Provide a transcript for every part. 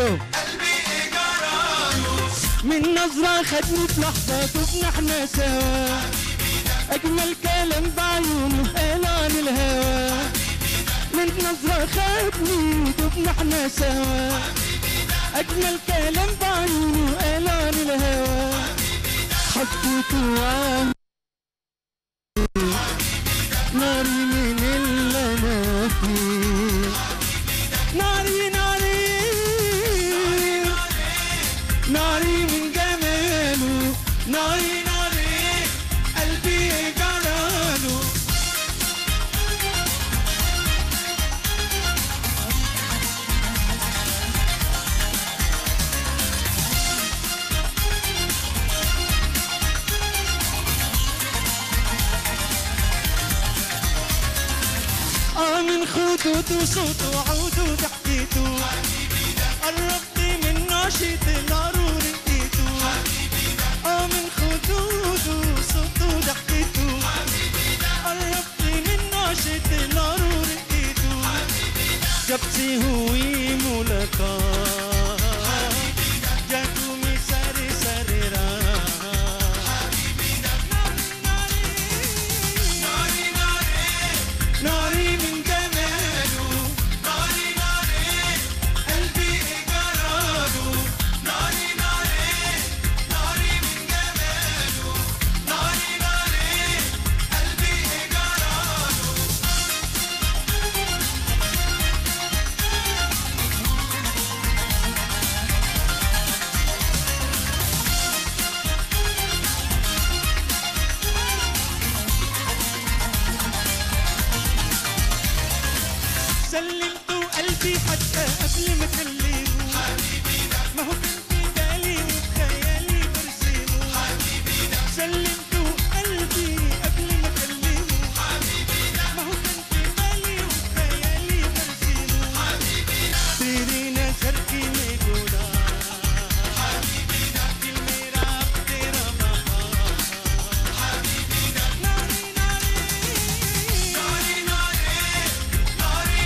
كله من نظرة خدني في لحظة تبنا احنا سوا أجمل كلام بعيونه قال عن الهوى من نظرة خدني تبنا احنا سوا أجمل كلام بعيونه قال عن الهوى حبيته وعهد ناري من اللي أنا فيه ناري ناري ناري من جماله ناري ناري قلبي جراله اه من خدوده صوته وعوده ضحكته قربت من نشيط النار ورقيته اه من خدوده صوته ضحكته قربت من نشيط النار ورقيته جبتي هوي ملكا جاكو مي ساري ساري را ناري من جماله ناري ناري قلبي جراله ناري ناري ناري من جماله ناري ناري قلبي جراله سلمت قلبي حتى قبل ما اكلمه ما هو كان في بالي وبخيالي برسمه سلمت قلبي قبل ما اكلمه ما هو كان في بالي وبخيالي برسمه तेरी नजर की में गोरा दिल मेरा अब तेरा बाबा नारी नारी नारी नारी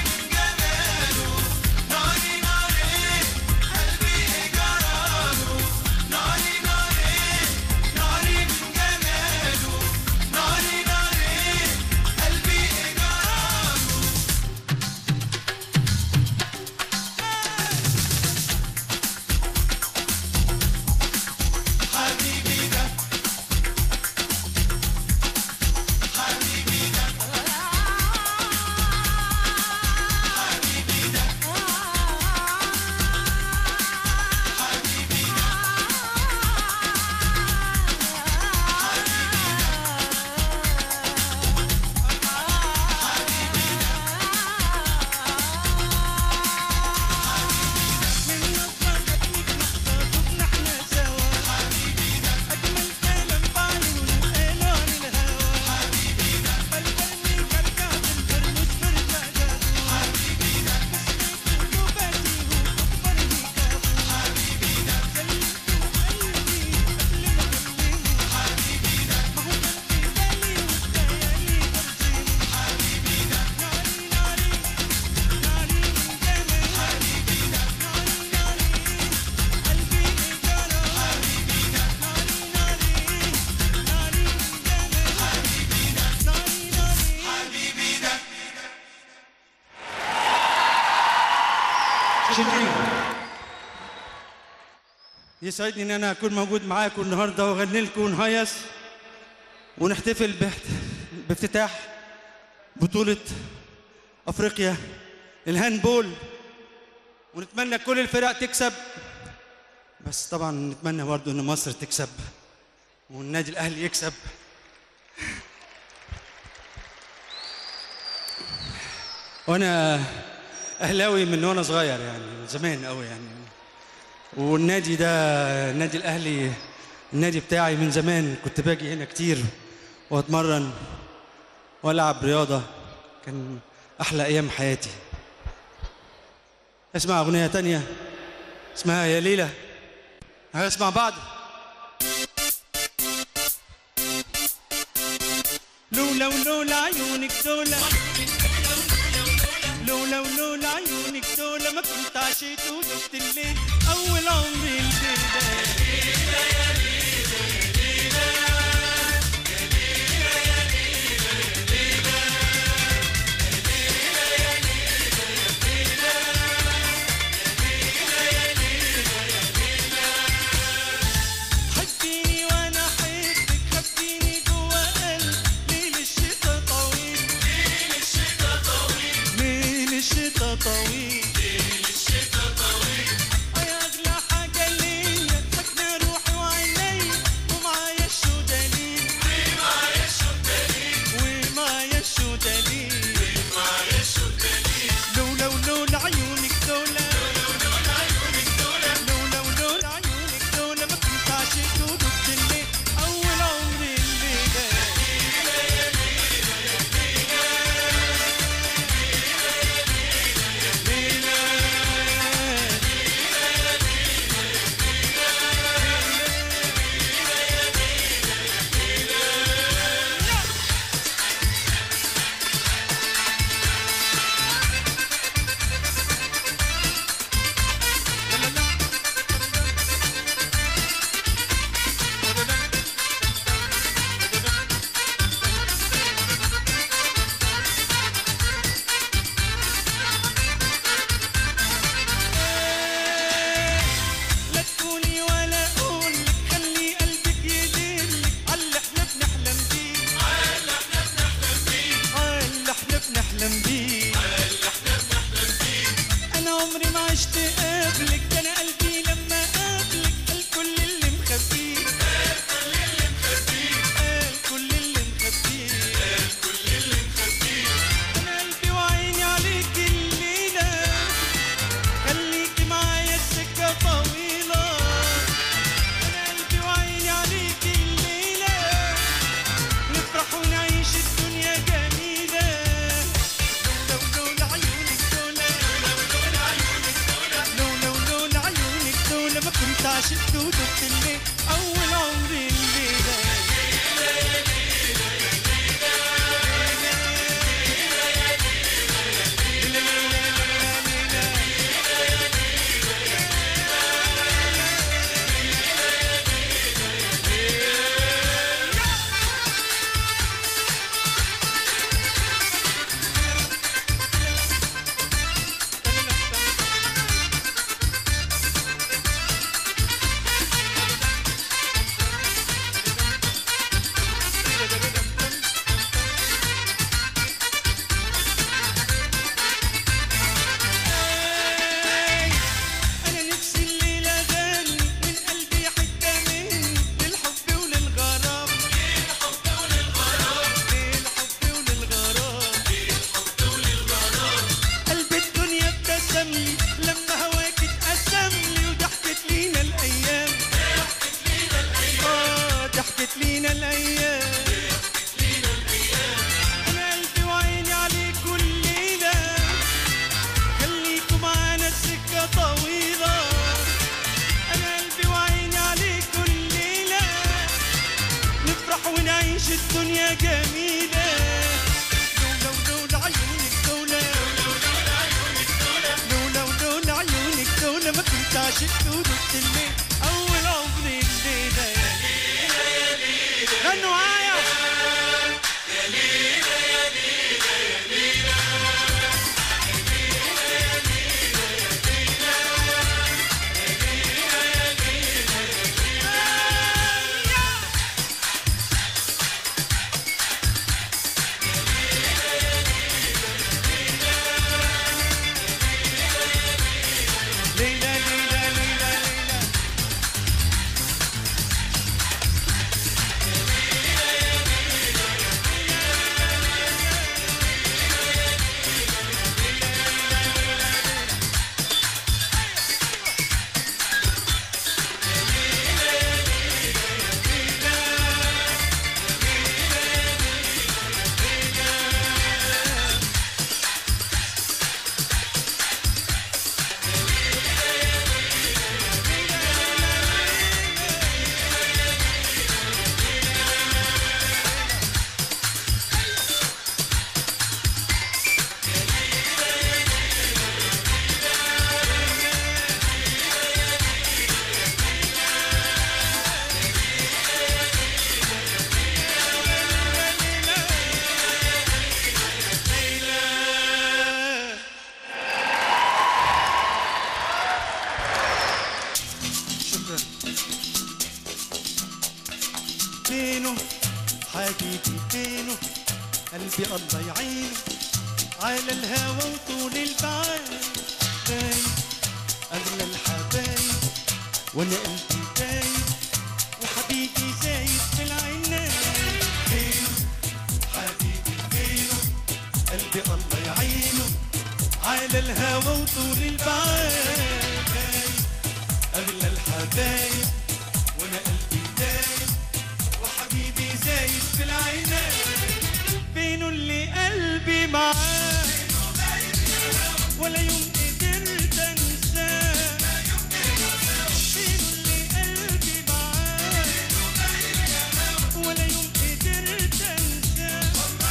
يسعدني ان انا اكون موجود معاكم النهارده واغني لكم ونهيص ونحتفل باحت- بافتتاح بطولة افريقيا الهاندبول ونتمنى كل الفرق تكسب بس طبعا نتمنى برضه ان مصر تكسب والنادي الاهلي يكسب وانا اهلاوي من وانا صغير يعني من زمان قوي يعني والنادي ده النادي الاهلي النادي بتاعي من زمان كنت باجي هنا كتير واتمرن والعب رياضه كان احلى ايام حياتي اسمع اغنيه تانية اسمها يا ليلى هنسمع بعض لولا ولولا عيونك دولة لولا ولولا عيونك دولة ما كنت عشيت ودقت الليل اول عمري الليله حبيني وانا احبك حبيني جوا قلب ليل الشتا طويل ليل الشتا طويل ليل الشتا طويل ليل الشتا طويل يا اغلى حاجه ليا سكنه روحي وعيني ومعايا شو دليل ومعايا شو دليل ومعايا شو دليل ومعايا شو دليل لولا ولولا عيونك دولة لولا ولولا عيونك دولة ما كنت عشقت ودقت الليل أول عمري الليلة لا تقولي ولا اقولك خلي قلبك يدلك عاللي احنا بنحلم بيه عاللي احنا بنحلم بيه عاللي احنا بنحلم بيه انا عمري ما عشت قبلك ده انا قلبي لما قابلك قال كل اللي مخبيه قال كل اللي مخبيه قال كل اللي مخبيه قال كل اللي مخبيه انا قلبي وعيني عليك الليله خليكي معايا السكة طويلة أنا قلبي وعيني عليكي الليلة نفرح ونعيش الدنيا جميلة لولا ولولا عيونك دولة لولا ولولا عيونك دولة ما كنت عشقت ودقت الليل أول عمري الليلة أنا نفسي الليلة أغني من قلبي حتة مني للحب وللغرام للحب وللغرام للحب وللغرام للحب وللغرام قلب الدنيا ابتسم لي لما هواك اتقسم لي وضحكت لينا الأيام ضحكت لينا الأيام آه ضحكت لينا الأيام أنا قلبي وعيني عليك الليلة خليكوا معانا السكة طويلة أنا قلبي وعيني عليكوا الليلة نفرح ونعيش الدنيا جميلة لولا ولولا عيونك دولة لولا ولولا عيونك دولة ما كنت عشقت ودقت الليل أول عمري الليلة غنوا معايا ليلى ليلى ليلى ليلى قلبي الله يعينه على الهوى وطول البعاد غايب أغلى الحبايب وأنا قلبي دايب وحبيبي زايد في العناية فينه حبيبي فينه قلبي الله يعينه على الهوى وطول البعاد غايب أغلى الحبايب وأنا قلبي دايب وحبيبي زايد في العناية فينه اللي قلبي معاه ولا يوم قدرت انساه فينه اللي قلبي معاه ولا يوم قدرت انساه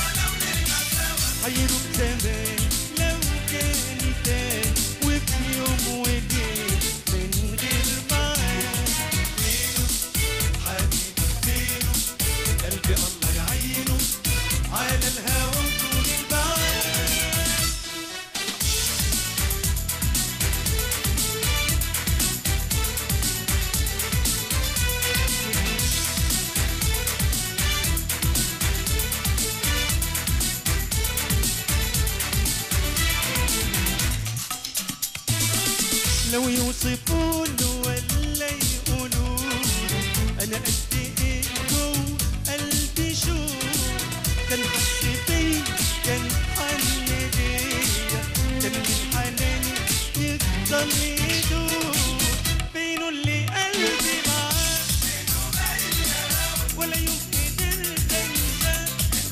حيروح زمان لو كان تاني وفي يوم وليل من غير معاه فينه حبيبي فينه قلبي الله يعينه على الهوى وطول البعاد لو يوصفوا له ولا يقولوا له انا قد ايه جوه قلبي شوف كان حس بيا كان حن بيا كان من حناني يفضل يدوب فينه اللي قلبي معاه ولا يوم قدرت انساه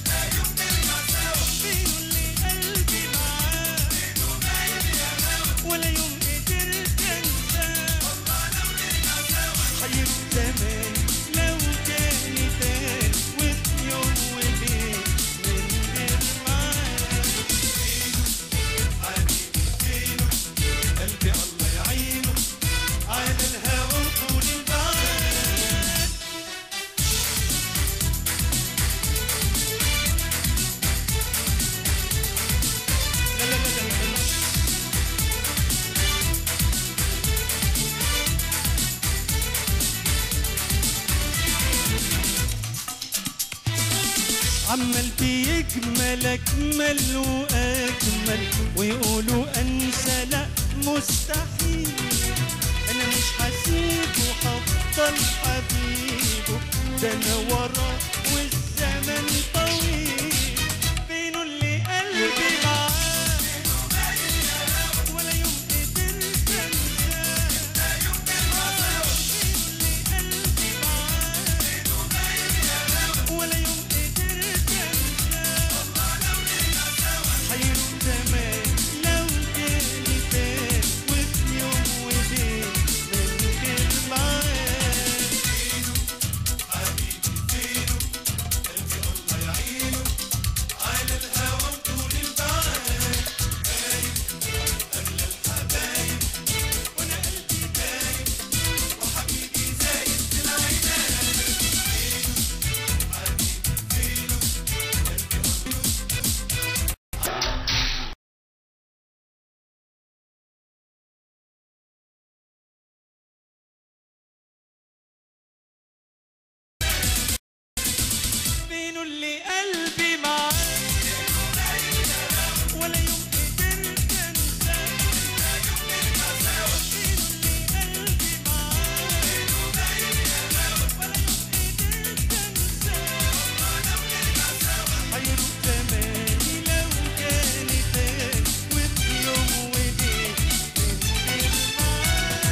فينه اللي قلبي معاه ولا يوم قدرت انساه حير زمان لو كان تاني وفي يوم وليل من غير معاه قلبي الله يعينه على الهوى وطول البعاد لا لا لا لا لا عمال بيجمل اجمل واجمل ويقولوا انسى لا مستحيل انا مش هسيبه هفضل حبيبه ده انا وراه والزمن طويل فينه اللي قلبي معاه ولا يوم قدرت انساه فينه اللي قلبي معاه ولا يوم قدرت انساه حيروح زمان لو جاني تاني وفي يوم وليل من غير معاه على الهوى وطول البعاد أغلى الحبايب وأنا قلبي دايب وحبيبي زايد في العناية فينه اللي قلبي معاه ولا يوم قدرت انساه فينه اللي قلبي معاه ولا يوم قدرت انساه حيروح زماني لو كان تاني وفي يوم وليل من غير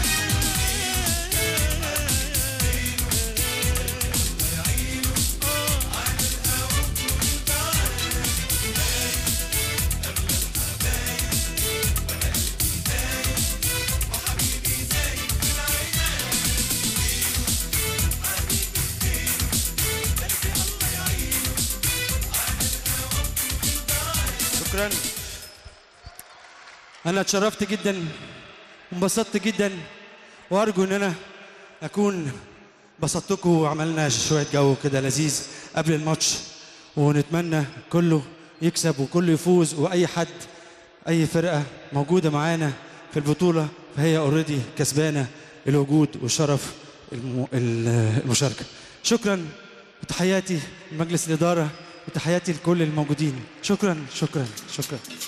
شكرا انا اتشرفت جدا وانبسطت جدا وارجو ان انا اكون بسطتكم وعملنا شويه جو كده لذيذ قبل الماتش ونتمنى كله يكسب وكله يفوز واي حد اي فرقه موجوده معانا في البطوله فهي اوريدي كسبانه الوجود وشرف الم- ال- المشاركه شكرا وتحياتي لمجلس الاداره وتحياتي لكل الموجودين شكرا شكرا شكرا